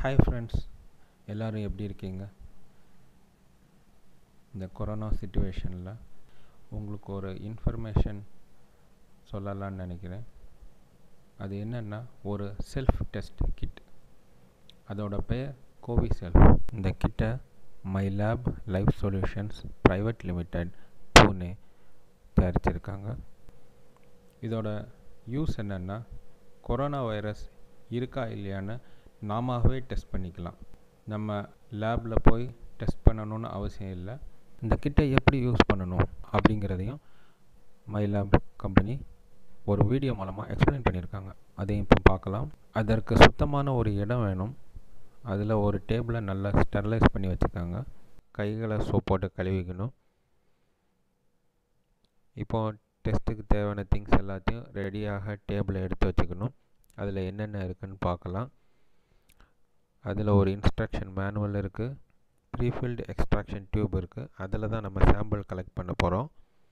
hi friends எல்லோரும் எப்படி இருக்கீங்க இந்த கொரோனா சுச்சுவேஷனில் உங்களுக்கு ஒரு இன்ஃபர்மேஷன் சொல்லலாம்னு நினைக்கிறேன் அது என்னென்னா ஒரு செல்ஃப் டெஸ்ட் கிட் அதோட பெயர் கோவிசெல்ஃப் இந்த கிட்டை My Lab Life Solutions Private Limited Pune தயாரிச்சிருக்காங்க இதோட யூஸ் என்னென்னா கொரோனா வைரஸ் இருக்கா இல்லையான்னு நாமவே டெஸ்ட் பண்ணிக்கலாம் நம்ம லேபில் போய் டெஸ்ட் பண்ணணும்னு அவசியம் இல்லை இந்த கிட்டை எப்படி யூஸ் பண்ணணும் அப்படிங்கிறதையும் மை லேப் கம்பெனி ஒரு வீடியோ மூலமாக எக்ஸ்பிளைன் பண்ணியிருக்காங்க அதையும் இப்போ பார்க்கலாம் அதற்கு சுத்தமான ஒரு இடம் வேணும் அதில் ஒரு டேபிளை நல்லா ஸ்டெர்லைஸ் பண்ணி வச்சுருக்காங்க கைகளை சோப் போட்டு கழுவிக்கணும் இப்போது டெஸ்ட்டுக்கு தேவையான திங்ஸ் எல்லாத்தையும் ரெடியாக டேபிளை எடுத்து வச்சுக்கணும் அதில் என்னென்ன இருக்குதுன்னு பார்க்கலாம் அதில் ஒரு இன்ஸ்ட்ரக்ஷன் மேனுவல் இருக்குது ப்ரீஃபில்டு எக்ஸ்ட்ராக்ஷன் டியூப் இருக்குது அதில் தான் நம்ம சாம்பிள் கலெக்ட் பண்ண போகிறோம்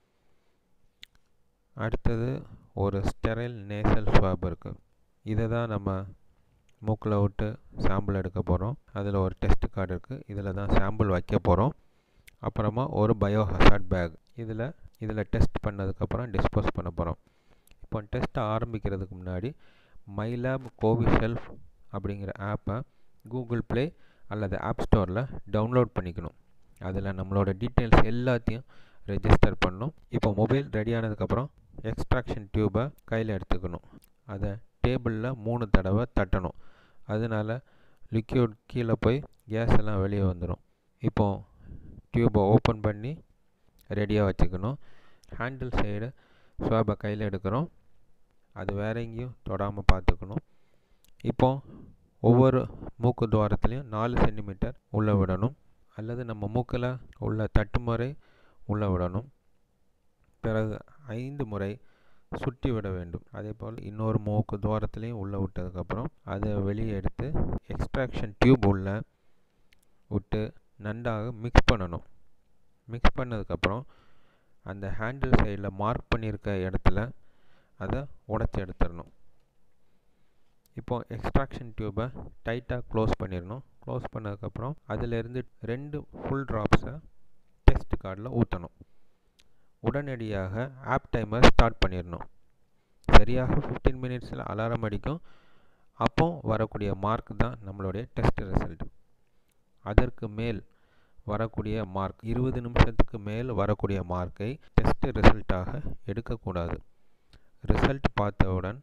அடுத்தது ஒரு ஸ்டெரைல் நேசல் ஸ்வாப் இருக்குது இதை தான் நம்ம மூக்கில் விட்டு சாம்பிள் எடுக்க போகிறோம் அதில் ஒரு டெஸ்ட் கார்டு இருக்குது இதில் தான் சாம்பிள் வைக்க போகிறோம் அப்புறமா ஒரு பயோ ஹசார்ட் பேக் இதில் இதில் டெஸ்ட் பண்ணதுக்கப்புறம் டிஸ்போஸ் பண்ண போகிறோம் இப்போ டெஸ்ட்டை ஆரம்பிக்கிறதுக்கு முன்னாடி மை லேப் கோவிஷெல்ஃப் அப்படிங்கிற ஆப்பை கூகுள் ப்ளே அல்லது ஆப் ஸ்டோரில் டவுன்லோட் பண்ணிக்கணும் அதில் நம்மளோட டீட்டெயில்ஸ் எல்லாத்தையும் ரெஜிஸ்டர் பண்ணணும் இப்போ மொபைல் ரெடி ஆனதுக்கப்புறம் எக்ஸ்ட்ராக்ஷன் டியூபை கையில் எடுத்துக்கணும் அதை டேபிளில் மூணு தடவை தட்டணும் அதனால் லிக்யூட் கீழே போய் கேஸ் எல்லாம் வெளியே வந்துடும் இப்போது டியூப்பை ஓப்பன் பண்ணி ரெடியாக வச்சுக்கணும் ஹேண்டில் சைடு ஸ்வாபை கையில் எடுக்கிறோம் அது வேற எங்கேயும் தொடாமல் பார்த்துக்கணும் இப்போது ஒவ்வொரு மூக்கு துவாரத்துலேயும் நாலு சென்டிமீட்டர் உள்ளே விடணும் அல்லது நம்ம மூக்கில் உள்ள தட்டு முறை உள்ளே விடணும் பிறகு ஐந்து முறை சுற்றி விட வேண்டும் அதே போல் இன்னொரு மூக்கு துவாரத்துலேயும் உள்ளே விட்டதுக்கப்புறம் அதை வெளியே எடுத்து எக்ஸ்ட்ராக்ஷன் டியூப் உள்ள விட்டு நன்றாக மிக்ஸ் பண்ணணும் மிக்ஸ் பண்ணதுக்கப்புறம் அந்த ஹேண்டில் சைடில் மார்க் பண்ணியிருக்க இடத்துல அதை உடச்சி எடுத்துடணும் இப்போது எக்ஸ்ட்ராக்ஷன் டியூப்பை டைட்டாக க்ளோஸ் பண்ணிடணும் க்ளோஸ் பண்ணதுக்கப்புறம் அதிலேருந்து ரெண்டு ஃபுல் ட்ராப்ஸை டெஸ்ட் கார்டில் ஊற்றணும் உடனடியாக ஆப் டைமர் ஸ்டார்ட் பண்ணிடணும் சரியாக ஃபிஃப்டீன் மினிட்ஸில் அலாரம் அடிக்கும் அப்போ வரக்கூடிய மார்க் தான் நம்மளுடைய டெஸ்ட் ரிசல்ட் அதற்கு மேல் வரக்கூடிய மார்க் இருபது நிமிஷத்துக்கு மேல் வரக்கூடிய மார்க்கை டெஸ்ட் ரிசல்ட்டாக எடுக்கக்கூடாது ரிசல்ட் பார்த்தவுடன்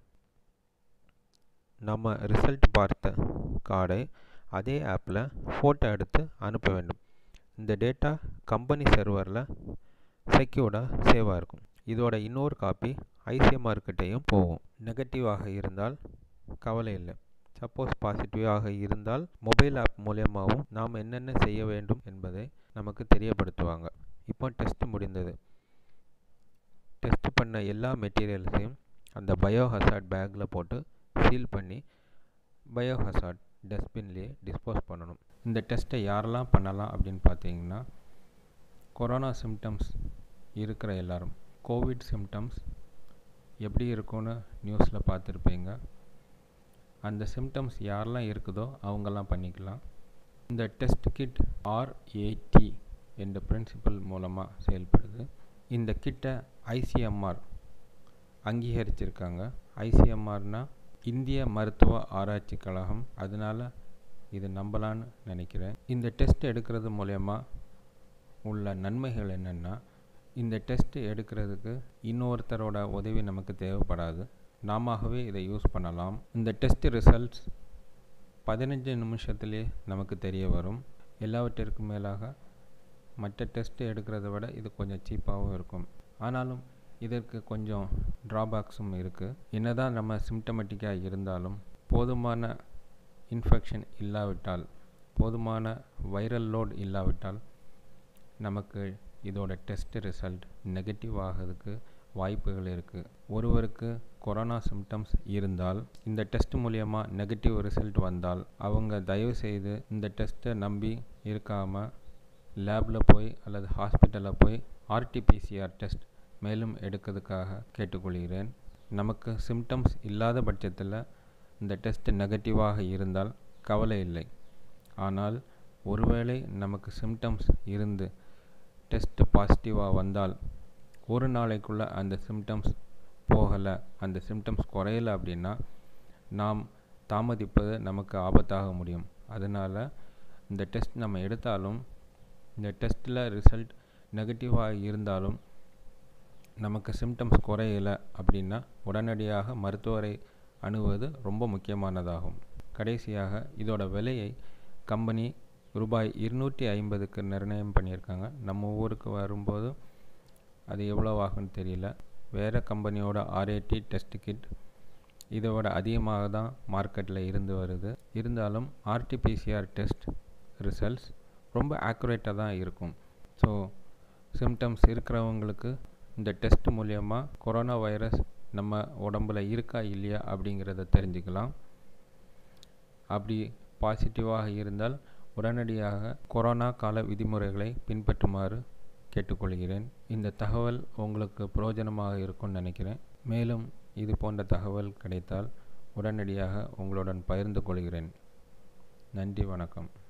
நம்ம ரிசல்ட் பார்த்த கார்டை அதே ஆப்பில் ஃபோட்டோ எடுத்து அனுப்ப வேண்டும் இந்த டேட்டா கம்பெனி சர்வரில் செக்யூர்டாக சேவாக இருக்கும் இதோட இன்னொரு காப்பி ஐசிஎம்ஆர்கிட்டையும் போகும் நெகட்டிவாக இருந்தால் கவலை இல்லை சப்போஸ் பாசிட்டிவாக இருந்தால் மொபைல் ஆப் மூலியமாகவும் நாம் என்னென்ன செய்ய வேண்டும் என்பதை நமக்கு தெரியப்படுத்துவாங்க இப்போ டெஸ்ட் முடிந்தது டெஸ்ட் பண்ண எல்லா மெட்டீரியல்ஸையும் அந்த பயோ ஹசார்ட் பேக்கில் போட்டு சீல் பண்ணி பயோ ஹசார்ட் டஸ்ட்பின்லேயே டிஸ்போஸ் பண்ணணும் இந்த டெஸ்ட்டை யாரெல்லாம் பண்ணலாம் அப்படின்னு பார்த்தீங்கன்னா கொரோனா சிம்டம்ஸ் இருக்கிற எல்லாரும் கோவிட் சிம்டம்ஸ் எப்படி இருக்கும்னு நியூஸில் பார்த்துருப்பீங்க அந்த சிம்டம்ஸ் யாரெல்லாம் இருக்குதோ அவங்கெல்லாம் பண்ணிக்கலாம் இந்த டெஸ்ட் கிட் ஆர்ஏடி என்ற பிரின்சிபல் மூலமாக செயல்படுது இந்த கிட்டை ஐசிஎம்ஆர் அங்கீகரிச்சிருக்காங்க ஐசிஎம்ஆர்னால் இந்திய மருத்துவ ஆராய்ச்சி கழகம் அதனால் இது நம்பலான்னு நினைக்கிறேன் இந்த டெஸ்ட் எடுக்கிறது மூலயமா உள்ள நன்மைகள் என்னென்னா இந்த டெஸ்ட் எடுக்கிறதுக்கு இன்னொருத்தரோட உதவி நமக்கு தேவைப்படாது நாமவே இதை யூஸ் பண்ணலாம் இந்த டெஸ்ட் ரிசல்ட்ஸ் பதினஞ்சு நிமிஷத்துலேயே நமக்கு தெரிய வரும் எல்லாவற்றிற்கும் மேலாக மற்ற டெஸ்ட் எடுக்கிறத விட இது கொஞ்சம் சீப்பாகவும் இருக்கும் ஆனாலும் இதற்கு கொஞ்சம் ட்ராபேக்ஸும் இருக்குது என்னதான் நம்ம சிம்டமேட்டிக்காக இருந்தாலும் போதுமான இன்ஃபெக்ஷன் இல்லாவிட்டால் போதுமான வைரல் லோட் இல்லாவிட்டால் நமக்கு இதோட டெஸ்ட் ரிசல்ட் நெகட்டிவ் ஆகிறதுக்கு வாய்ப்புகள் இருக்குது ஒருவருக்கு கொரோனா சிம்டம்ஸ் இருந்தால் இந்த டெஸ்ட் மூலியமாக நெகட்டிவ் ரிசல்ட் வந்தால் அவங்க தயவு செய்து இந்த டெஸ்ட்டை நம்பி இருக்காமல் லேபில் போய் அல்லது ஹாஸ்பிட்டலில் போய் ஆர்டிபிசிஆர் டெஸ்ட் மேலும் எடுக்கிறதுக்காக கேட்டுக்கொள்கிறேன் நமக்கு சிம்டம்ஸ் இல்லாத பட்சத்தில் இந்த டெஸ்ட் நெகட்டிவாக இருந்தால் கவலை இல்லை ஆனால் ஒருவேளை நமக்கு சிம்டம்ஸ் இருந்து டெஸ்ட் பாசிட்டிவாக வந்தால் ஒரு நாளைக்குள்ளே அந்த சிம்டம்ஸ் போகலை அந்த சிம்டம்ஸ் குறையல அப்படின்னா நாம் தாமதிப்பது நமக்கு ஆபத்தாக முடியும் அதனால் இந்த டெஸ்ட் நம்ம எடுத்தாலும் இந்த டெஸ்ட்டில் ரிசல்ட் நெகட்டிவாக இருந்தாலும் நமக்கு சிம்டம்ஸ் குறையல அப்படின்னா உடனடியாக மருத்துவரை அணுகுவது ரொம்ப முக்கியமானதாகும் கடைசியாக இதோட விலையை கம்பெனி ரூபாய் இருநூற்றி ஐம்பதுக்கு நிர்ணயம் பண்ணியிருக்காங்க நம்ம ஊருக்கு வரும்போது அது எவ்வளோ ஆகும்னு தெரியல வேறு கம்பெனியோட ஆர்ஏடி டெஸ்ட் கிட் இதோட அதிகமாக தான் மார்க்கெட்டில் இருந்து வருது இருந்தாலும் ஆர்டிபிசிஆர் டெஸ்ட் ரிசல்ட்ஸ் ரொம்ப ஆக்குரேட்டாக தான் இருக்கும் ஸோ சிம்டம்ஸ் இருக்கிறவங்களுக்கு இந்த டெஸ்ட் மூலயமா கொரோனா வைரஸ் நம்ம உடம்புல இருக்கா இல்லையா அப்படிங்கிறத தெரிஞ்சுக்கலாம் அப்படி பாசிட்டிவாக இருந்தால் உடனடியாக கொரோனா கால விதிமுறைகளை பின்பற்றுமாறு கேட்டுக்கொள்கிறேன் இந்த தகவல் உங்களுக்கு பிரயோஜனமாக இருக்கும்னு நினைக்கிறேன் மேலும் இது போன்ற தகவல் கிடைத்தால் உடனடியாக உங்களுடன் பகிர்ந்து கொள்கிறேன் நன்றி வணக்கம்